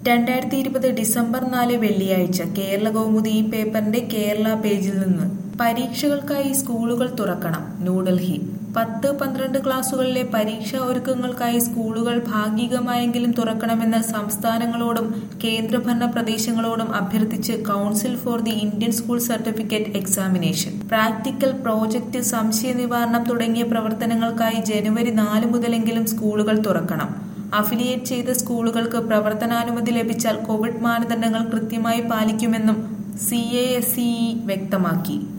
രണ്ടായിരത്തി ഇരുപത് ഡിസംബർ നാല് വെള്ളിയാഴ്ച കേരള കൗമുദി ഈ പേപ്പറിന്റെ കേരള പേജിൽ നിന്ന് പരീക്ഷകൾക്കായി സ്കൂളുകൾ തുറക്കണം ന്യൂഡൽഹി പത്ത് പന്ത്രണ്ട് ക്ലാസുകളിലെ പരീക്ഷാ ഒരുക്കങ്ങൾക്കായി സ്കൂളുകൾ ഭാഗികമായെങ്കിലും തുറക്കണമെന്ന് സംസ്ഥാനങ്ങളോടും കേന്ദ്രഭരണ പ്രദേശങ്ങളോടും അഭ്യർത്ഥിച്ച് council for the Indian school certificate examination practical project സംശയ നിവാരണം തുടങ്ങിയ പ്രവർത്തനങ്ങൾക്കായി ജനുവരി നാല് മുതലെങ്കിലും സ്കൂളുകൾ തുറക്കണം അഫിലിയേറ്റ് ചെയ്ത സ്കൂളുകൾക്ക് പ്രവർത്തനാനുമതി ലഭിച്ചാൽ കോവിഡ് മാനദണ്ഡങ്ങൾ കൃത്യമായി പാലിക്കുമെന്നും സി വ്യക്തമാക്കി